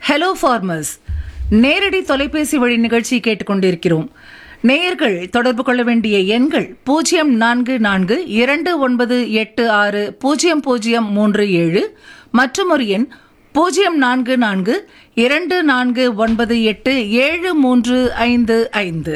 Hello farmers நேரடி தொலைபேசி வழி நிகழ்ச்சி கேட்டுக்கொண்டிருக்கிறோம் நேயர்கள் தொடர்பு கொள்ள வேண்டிய எண்கள் பூஜ்ஜியம் நான்கு நான்கு இரண்டு ஒன்பது எட்டு ஆறு பூஜ்ஜியம் பூஜ்ஜியம் மூன்று ஏழு மற்றும் ஒரு எண் பூஜ்ஜியம் நான்கு நான்கு இரண்டு நான்கு ஒன்பது எட்டு ஏழு மூன்று ஐந்து ஐந்து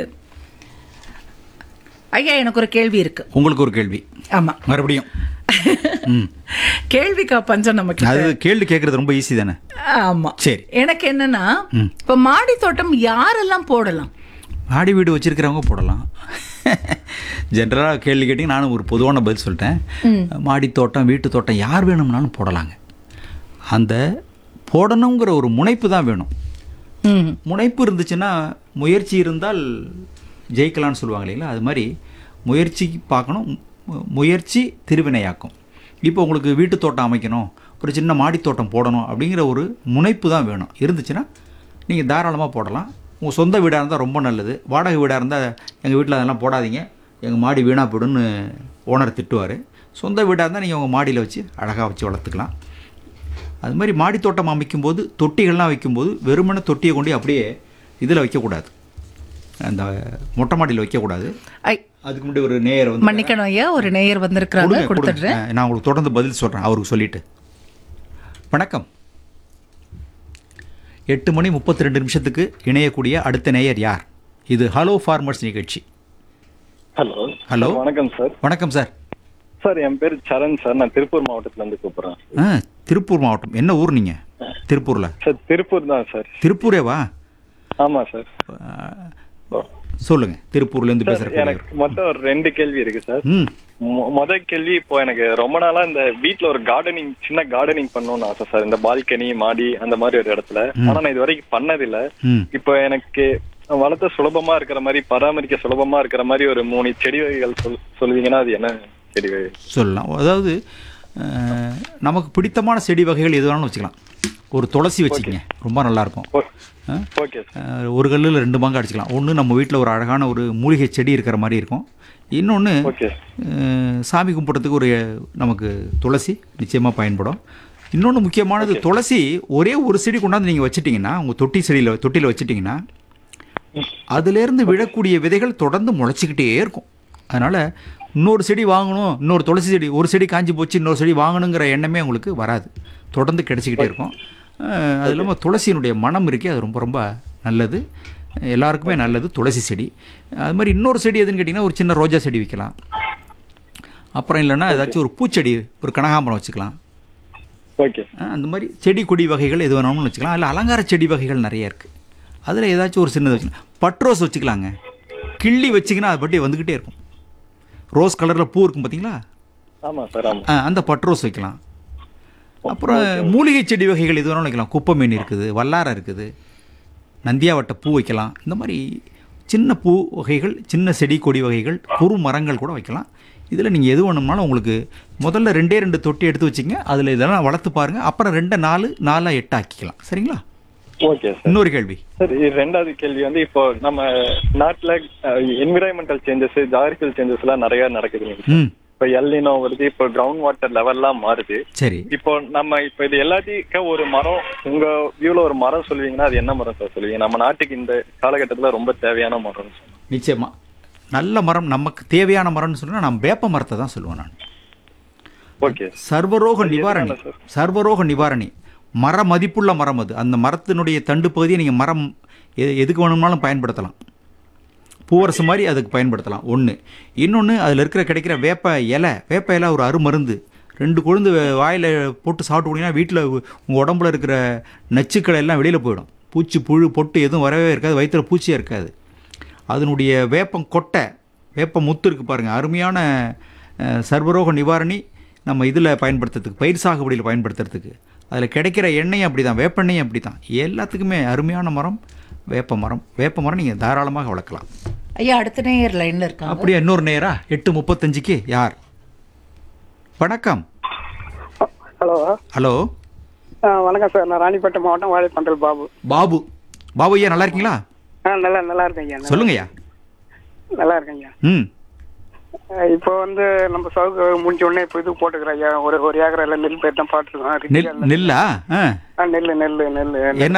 ஐயா எனக்கு ஒரு கேள்வி இருக்கு உங்களுக்கு ஒரு கேள்வி ஆமா மறுபடியும் ம். கேள்விக்கா பஞ்சம் நமக்கு அது கேள்வி கேட்கறது ரொம்ப ஈஸி தானே ஆமா சரி. எனக்கு என்னன்னா இப்ப மாடி தோட்டம் யாரெல்லாம் போடலாம் மாடி வீடு வச்சிருக்கிறவங்க போடலாம் ஜென்ரலாக கேள்வி கேட்டிங்க நானும் ஒரு பொதுவான பதில் சொல்லிட்டேன் மாடி தோட்டம் வீட்டு தோட்டம் யார் வேணும்னாலும் போடலாங்க அந்த போடணுங்கிற ஒரு முனைப்பு தான் வேணும் ம் முனைப்பு இருந்துச்சுன்னா முயற்சி இருந்தால் ஜெயிக்கலாம்னு சொல்லுவாங்க இல்லைங்களா அது மாதிரி முயற்சி பார்க்கணும் மு- முயற்சி திருவினையாக்கும் இப்போ உங்களுக்கு வீட்டு தோட்டம் அமைக்கணும் ஒரு சின்ன மாடி தோட்டம் போடணும் அப்படிங்கிற ஒரு முனைப்பு தான் வேணும் இருந்துச்சுன்னா நீங்கள் தாராளமாக போடலாம் உங்கள் சொந்த வீடாக இருந்தால் ரொம்ப நல்லது வாடகை வீடாக இருந்தால் எங்கள் வீட்டில் அதெல்லாம் போடாதீங்க எங்கள் மாடி வீணாக போயிடுன்னு ஓனர் திட்டுவார் சொந்த வீடாக இருந்தால் நீங்கள் உங்கள் மாடியில் வச்சு அழகாக வச்சு வளர்த்துக்கலாம் அது மாதிரி மாடி தோட்டம் அமைக்கும்போது தொட்டிகள்லாம் வைக்கும்போது வெறுமனே தொட்டியை கொண்டு அப்படியே இதில் வைக்கக்கூடாது அந்த மொட்டை மாடியில் வைக்கக்கூடாது ஐ அதுக்கு முன்னாடி ஒரு நேயர் வந்து மன்னிக்கணும் ஐயா ஒரு நேயர் வந்திருக்கிறாங்க கொடுங்க, கொடுங்க. கொடுத்துடுறேன் அஹ், நான் உங்களுக்கு தொடர்ந்து பதில் சொல்கிறேன் அவருக்கு சொல்லிட்டு வணக்கம் எட்டு மணி முப்பத்தி ரெண்டு நிமிஷத்துக்கு இணையக்கூடிய அடுத்த நேயர் யார் இது ஹலோ ஃபார்மர்ஸ் நிகழ்ச்சி ஹலோ ஹலோ. வணக்கம் சார் வணக்கம் சார் சார் என் பேர் சரண் சார் நான் திருப்பூர் மாவட்டத்துல இருந்து கூப்பிடுறேன் ஆ திருப்பூர் மாவட்டம் என்ன ஊர் நீங்கள் திருப்பூரில் சார் திருப்பூர் தான் சார் திருப்பூரேவா ஆமா சார் சொல்லுங்கள் திருப்பூர்லேருந்து சார் பேசுகிறேன் எனக்கு மொத்தம் ஒரு ரெண்டு கேள்வி இருக்கு சார் ம் மொ- முத கேள்வி இப்போ எனக்கு ரொம்ப நாளா இந்த வீட்ல ஒரு கார்டனிங் சின்ன கார்டனிங் பண்ணணும்னு ஆசை சார் இந்த பால்கனி மாடி அந்த மாதிரி ஒரு இடத்துல ஆனா நான் இது வரைக்கும் பண்ணதில்ல ம் இப்போ எனக்கு வளர்த்த சுலபமா இருக்கிற மாதிரி பராமரிக்க சுலபமா இருக்கிற மாதிரி ஒரு மூணு செடி வகைகள் சொல் சொல்லுவீங்கன்னா அது என்ன செடி வகை சொல்லலாம் அதாவது அஹ், நமக்கு பிடித்தமான செடி வகைகள் எது வேணாலும் வச்சுக்கலாம் ஒரு துளசி வச்சுக்கங்க ரொம்ப நல்லாயிருக்கும் ஓகே சார் அஹ், ஒரு கல்லில் ரெண்டு பங்கு அடிச்சுக்கலாம் ஒன்று நம்ம வீட்டில் ஒரு அழகான ஒரு மூலிகை செடி இருக்கிற மாதிரி இருக்கும் இன்னொன்று ஓகே சாமி கும்பிட்றதுக்கு ஒரு நமக்கு துளசி நிச்சயமாக பயன்படும் இன்னொன்று முக்கியமானது துளசி ஒரே ஒரு செடி கொண்டாந்து நீங்கள் வச்சிட்டிங்கன்னா உங்கள் தொட்டி செடியில் தொட்டியில் வச்சிட்டிங்கன்னா அதுலேருந்து விழக்கூடிய விதைகள் தொடர்ந்து முளைச்சிக்கிட்டே இருக்கும் அதனால் இன்னொரு செடி வாங்கணும் இன்னொரு துளசி செடி ஒரு செடி காஞ்சி போச்சு இன்னொரு செடி வாங்கணுங்கிற எண்ணமே உங்களுக்கு வராது தொடர்ந்து கிடைச்சிக்கிட்டே இருக்கும் அஹ், அது இல்லாமல் துளசியினுடைய மனம் இருக்கே அது ரொம்ப ரொம்ப நல்லது எல்லாருக்குமே நல்லது துளசி செடி அது மாதிரி இன்னொரு செடி எதுன்னு கேட்டிங்கன்னா ஒரு சின்ன ரோஜா செடி வைக்கலாம் அப்புறம் இல்லைன்னா ஏதாச்சும் ஒரு பூச்செடி ஒரு கனகாம்பரம் வச்சுக்கலாம் ஓகே அஹ் அந்த மாதிரி செடி கொடி வகைகள் எது வேணாலும் வச்சுக்கலாம் அதில் அலங்கார செடி வகைகள் நிறைய இருக்குது அதில் ஏதாச்சும் ஒரு சின்னது வச்சுக்கலாம் பட்ரோஸ் வச்சுக்கலாங்க கிள்ளி வச்சிங்கன்னா அது பட்டி வந்துக்கிட்டே இருக்கும் ரோஸ் கலரில் பூ இருக்கும் பார்த்தீங்களா ஆமா சார் ஆமா அஹ் அந்த பட்ரோஸ் வைக்கலாம் அப்புறம் மூலிகை செடி வகைகள் எது வேணாலும் வைக்கலாம் குப்பைமீன் இருக்குது வல்லாரம் இருக்குது நந்தியாவட்ட பூ வைக்கலாம் இந்த மாதிரி சின்ன பூ வகைகள் சின்ன செடி கொடி வகைகள் குறு மரங்கள் கூட வைக்கலாம் இதில் நீங்கள் எது வேணும்னாலும் உங்களுக்கு முதல்ல ரெண்டே ரெண்டு தொட்டி எடுத்து வச்சுங்க அதில் இதெல்லாம் வளர்த்து பாருங்கள் அப்புறம் ரெண்டை நாலு நாலாக எட்டு ஆக்கிக்கலாம் சரிங்களா ஓகே சார் இன்னொரு கேள்வி சார் இது ரெண்டாவது கேள்வி வந்து இப்போ நம்ம நாட்டுல என்விரான்மெண்டல் சேஞ்சஸ் ஜாகிரபிக்கல் சேஞ்சஸ் எல்லாம் நிறைய நடக்குது ம் இப்போ எல்லினோ வருது இப்போ கிரவுண்ட் வாட்டர் லெவல்லாம் மாறுது சரி இப்போ நம்ம இப்போ இது எல்லாத்தையும் ஒரு மரம் உங்க வியூல ஒரு மரம் சொல்லுவீங்கன்னா அது என்ன மரம் சார் சொல்லுவீங்க நம்ம நாட்டுக்கு இந்த காலகட்டத்துல ரொம்ப தேவையான மரம் நிச்சயமாக நல்ல மரம் நமக்கு தேவையான மரம்னு சொன்னால் நான் வேப்ப மரத்தை தான் சொல்லுவேன் நான் ஓகே சர்வரோக நிவாரணி சார்? சர்வரோக நிவாரணி மர மதிப்புள்ள மரம் அது அந்த மரத்தினுடைய தண்டு பகுதியை நீங்கள் மரம் எ- எதுக்கு வேணும்னாலும் பயன்படுத்தலாம் பூவரசு மாதிரி அதுக்கு பயன்படுத்தலாம் ஒன்று இன்னொன்று அதில் இருக்கிற கிடைக்கிற வேப்ப இலை வேப்ப இலை ஒரு அருமருந்து ரெண்டு கொழுந்து வாயில் போட்டு சாப்பிட்டு போனீங்கன்னா வீட்டில் உங்கள் உடம்புல இருக்கிற நச்சுக்கள் எல்லாம் வெளியில் போயிடும் பூச்சி புழு பொட்டு எதுவும் வரவே இருக்காது வயிற்றுல பூச்சியே இருக்காது அதனுடைய வேப்பம் கொட்டை வேப்ப முத்து இருக்குது பாருங்கள் அருமையான அஹ், சர்வரோக நிவாரணி நம்ம இதில் பயன்படுத்துறதுக்கு பயிர் சாகுபடியில் பயன்படுத்துறதுக்கு அதில் கிடைக்கிற எண்ணெயும் அப்படி தான் வேப்பெண்ணெயும் அப்படி தான் எல்லாத்துக்குமே அருமையான மரம் வேப்ப மரம் வேப்ப மரம் நீங்கள் தாராளமாக வளர்க்கலாம் ஐயா அடுத்த நேயர் லைன்ல இருக்காங்க அப்படியே இன்னொரு நேரா எட்டு முப்பத்தஞ்சுக்கு யார் வணக்கம் ஹலோ ஹலோ ஆ, வணக்கம் சார் நான் ராணிப்பேட்டை மாவட்டம் வாழைப்பந்தல் பாபு பாபு பாபு ஐயா நல்லா இருக்கீங்களா ஆ நல்லா நல்லா இருக்கேன் ஐயா நல்லா- சொல்லுங்க ஐயா நல்லா இருக்கேன் ஐயா ம் ஆ, இப்போ வந்து நம்ம சவுக்கு முடிஞ்ச உடனே இப்போ இது போட்டுக்கிறோம் ஐயா ஒரு ஒரு ஏக்கரில் நெல் பேர் தான் நெல் பாட்டுருக்கோம் நெல்லா ஆ நெல் நெல் நெல் என்ன